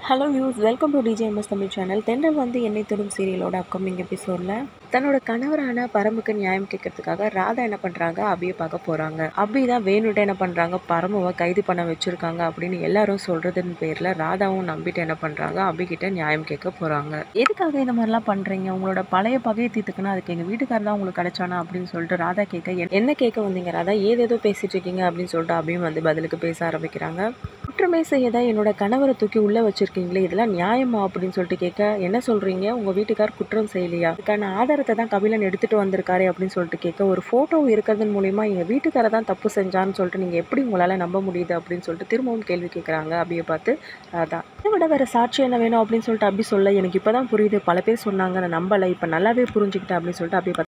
hello views welcome to DJMS Tamil channel தென்றல் வந்து என்னை தொடும் சீரியலோட அப்கமிங் எபிசோடில் தன்னோட கணவரான பரமுக்கு நியாயம் கேட்கறதுக்காக ராதா என்ன பண்ணுறாங்க அபியை பார்க்க போகிறாங்க அபி தான் வேணுட்டு என்ன பண்ணுறாங்க பரமுவை கைது பண்ண வச்சுருக்காங்க அப்படின்னு எல்லாரும் சொல்கிறதுன்னு பேரில் ராதாவும் நம்பிட்டு என்ன பண்ணுறாங்க அபிகிட்ட நியாயம் கேட்க போகிறாங்க எதுக்காக இந்த மாதிரிலாம் பண்ணுறீங்க உங்களோட பழைய பகையை தீர்த்துக்குன்னா அதுக்கு எங்கள் வீட்டுக்காரர் தான் உங்களுக்கு கிடைச்சானா அப்படின்னு சொல்லிட்டு ராதா கேட்க "என்- என்ன கேட்க வந்தீங்க ராதா ஏதேதோ பேசிட்டு இருக்கீங்க அப்படின்னு சொல்லிட்டு அபியும் வந்து பதிலுக்கு பேச ஆரம்பிக்கிறாங்க குற்றமே செய்யதா என்னோட கணவரை தூக்கி உள்ளே வச்சிருக்கீங்களே இதெல்லாம் நியாயமா அப்படின்னு சொல்லிட்டு கேட்க என்ன சொல்கிறீங்க உங்கள் வீட்டுக்கார் குற்றம் செய்யலையா அதுக்கான ஆதாரத்தை தான் கபிலன் எடுத்துகிட்டு வந்திருக்காரு அப்படின்னு சொல்லிட்டு கேட்க ஒரு ஃபோட்டோ இருக்கிறதன் மூலிமா எங்கள் வீட்டுக்கார தான் தப்பு செஞ்சான்னு சொல்லிட்டு நீங்கள் எப்படி உங்களால் நம்ப முடியுது அப்படின்னு சொல்லிட்டு திரும்பவும் கேள்வி கேட்குறாங்க அபியை பார்த்து ராதா இதை விட வேறு சாட்சி என்ன வேணும் அப்படின்னு சொல்லிட்டு அபி சொல்ல எனக்கு இப்போ தான் புரியுது பல பேர் சொன்னாங்க நான் நம்பலை இப்போ நல்லாவே புரிஞ்சுக்கிட்டேன் அப்படின்னு சொல்லிட்டு அபியை பார்த்து